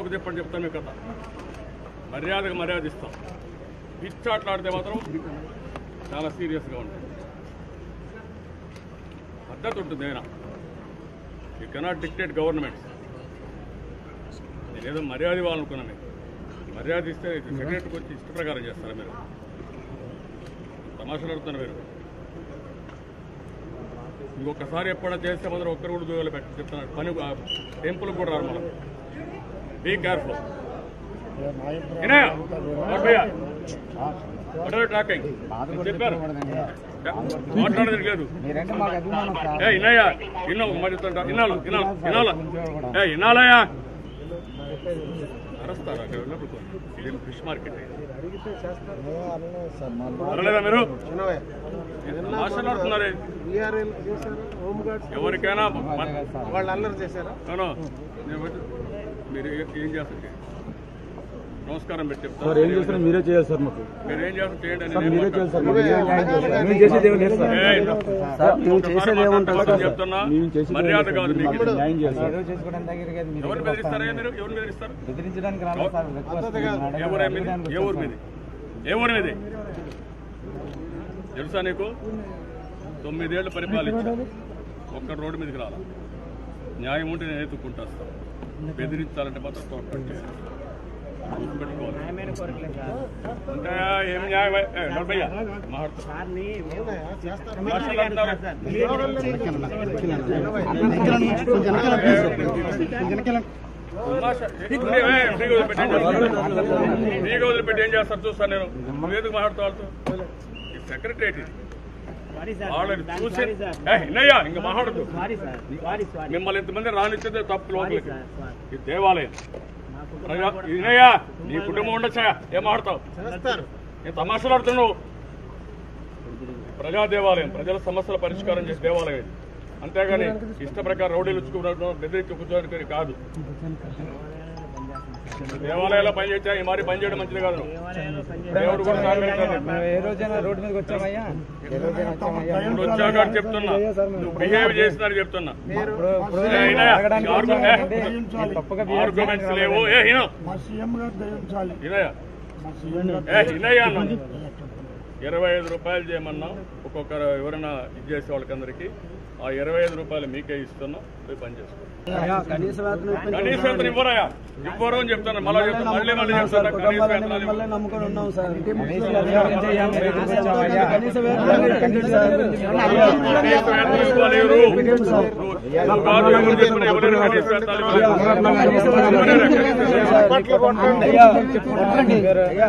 ఒక చెప్పండి చెప్తాను మీ కథ మర్యాదకు మర్యాద ఇస్తాం పిచ్చాట్లాడితే మాత్రం చాలా సీరియస్గా ఉంటుంది పద్ధతి ఉంటుంది అయినా యూ కెనాట్ డిక్టేట్ గవర్నమెంట్స్ నేనేదో మర్యాద ఇవ్వాలనుకున్నా మీకు మర్యాద ఇస్తే సెక్రటరీకి వచ్చి ఇష్ట ప్రకారం చేస్తారా మీరు తమాషలు అడుగుతున్నారు మీరు ఇంకొకసారి ఎప్పుడైనా చేస్తే మాత్రం ఒక్కరు కూడా దూరాలు పెట్టి చెప్తున్నారు పని టెంపుల్ కూడా రారు మనం బీ కేర్ఫుల్ టాకింగ్ చెప్పారు మాట్లాడేది లేదు మీరంటే మాకు అభిమానం సార్ ఏ ఇన్నయ్యా ఇన్నో మరి ఇన్నాళ్ళు ఇన్నాళ్ళు ఇన్నాళ్ళు ఏ ఇన్నాళ్ళయ్యా అరస్తారా అక్కడ ఉన్నప్పుడు ఇది ఫిష్ మార్కెట్ అనలేదా మీరు మాట్లాడుతున్నారే బీఆర్ఎల్ చేశారు హోమ్ గార్డ్స్ ఎవరికైనా వాళ్ళు అల్లరి చేశారా అవును నేను వచ్చి- మీరు ఏ- ఏం చేస్తారు నమస్కారం పెట్టి సార్ చెప్తాను ఏం చేస్తున్నారు మీరే చేయాలి సార్ మాకు మీరు ఏం చేస్తారు చేయండి అని సార్ నేను మీరే మాట్లాడను. చేయాలి సార్ మాకు మీరే న్యాయం చేయాలి సార్. మేము చేసేది ఏమి లేదు సార్ ఏయ్, సార్ మేము ఒకసారి చేసేది ఏముంటుంది మాట్లాడతాను సార్ చెప్తున్నా మేము చేసేది మర్యాద ఏముంటుంది కాదు సార్? మీకు మీరు న్యాయం చేయాలి సార్ ఏదో చేసుకోవడం దగ్గరికి అది మీరు ఎవరు ఇక్కడికి బెదిరిస్తారా వస్తారని. మీరు ఎవరు బెదిరిస్తారు బెదిరించడానికి రాలేదు సార్ రిక్వెస్ట్ ఏ ఊరు మీది ఏ ఊరు మీది ఏ ఊరు మీది తెలుసా నీకు తొమ్మిదేళ్లు పరిపాలించా ఒక్క రోడ్డు మీదకి రాలా న్యాయం ఉంటే నేను ఎత్తుక్కుంటా వస్తాను బెదిరించాలంటే మాత్రం తోట పెట్టుకోవాలి ఉంటాయా ఏం న్యాయం ఏ, నలభయ్య మాట్లాడుతా మాట్లాడుతున్నారు. తమాషా. ఏ, ఏ, ఫ్రీగా వదిలిపెట్టి ఏం చేస్తారు? ఫ్రీగా వదిలిపెట్టి ఏం చేస్తారు చూస్తాను నేను నువ్వు ఎందుకు మాట్లాడుతూ వాళ్ళతో ఇది సెక్రటరేట్ ఇది వాళ్ళని చూసి ఏ, ఇన్నయ్యా ఇంక మాట్లాడదు మిమ్మల్ని ఇంతమంది రానిచ్చేదే తప్పు లోపలికి ఇది దేవాలయం ప్రజా ఇన్నయ్యా నీ కుటుంబం ఉండొచ్చా ఏం మాట్లాడతావు చేస్తారు నేను తమాషలు ఆడుతున్నావు ప్రజా దేవాలయం ప్రజల సమస్యల పరిష్కారం చేసే దేవాలయం ఇది అంతేగాని ఇష్ట ప్రకారం రౌడీలు ఇచ్చుకున్నట్టు బెదిరించి కూర్చోడానికి కాదు దేవాలయాల్లో పనిచేసా ఈ మరి పనిచేయడం మంచిది కాదు దేవుడు కూడా సహకరించాలి మేము ఏ రోజైనా రోడ్డు మీదకి వచ్చామయ్యా ఏ రోజైనా వచ్చామయ్యా ఇప్పుడు వచ్చాక అని చెప్తున్నా నువ్వు బిహేవ్ చేస్తున్నారు చెప్తున్నా ఇప్పుడు ఇప్పుడు ఏ, ఈయనయ్య, అడగడానికి ఆర్గ్యూ- వచ్చామంటే ఏ, మీరు తప్పుగా బిహేవ్ ఆర్గ్యుమెంట్స్ చేయడానికి లేవు రాలేదు. ఏ హినో మా సీఎం గారు దయించాలి ఇనయ్య మా సీఎం గారు ఏ హినయ్య అన్నాను ఇరవై ఐదు రూపాయలు చేయమన్నా ఒక్కొక్కరు ఎవరైనా ఇది చేసే వాళ్ళకందరికీ ఆ ఇరవై ఐదు రూపాయలు మీకే ఇస్తున్నా పోయి పని చేసుకోండి కనీస వేతనం కనీస వేతనం ఇవ్వరాయా ఇవ్వరు అని చెప్తాను మళ్ళీ చెప్తాను మళ్ళీ మళ్ళీ చెప్తాను కనీస వేతనాలు ఇవ్వరు. నమ్ముకొని ఉన్నాం సార్ కనీస అధికారం చేయం, మీరు ఇక్కడికి వచ్చామయ్యా. కనీస వేతనం కనీస వేతనం ఇవ్వాలి ఎవరు? నువ్వు కాదు ఎవరు చెప్పినా ఎవరైనా కనీస వేతనాలు ఇవ్వాలి. ఎవరైనా కనీస వేతనాలు అయ్యా, చెప్పండి. అయ్యా.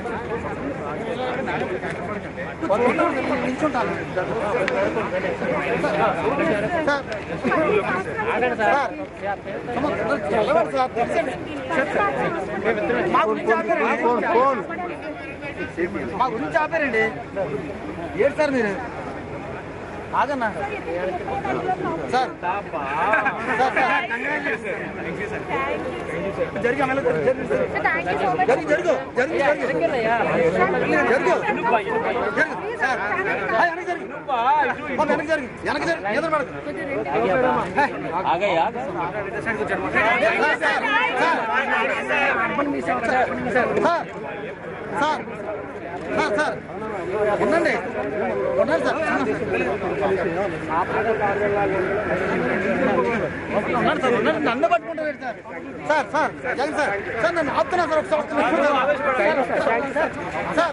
మా గురించి ఆపారండి ఏంటి సార్ మీరు ఆగన్నా సార్ సార్, సార్. జరిగి అమలు జరిగి జరిగి జరుగు జరుగు జరుగు జరుగు జరుగు సార్ ఆ, వెనక్కి జరుగు మా వెనక్కి జరుగు వెనక్కి జరుగు ఎదురు పడకు sir sir sir sir sir ఉండండి ఉండండి సార్ ఉన్నాడు సార్ ఉన్నాడు నన్ను పట్టుకుంటారు sir sir sir Jagan sir sir నన్ను ఆపుతున్నా సార్ ఒకసారి వస్తున్నా. Sir sir sir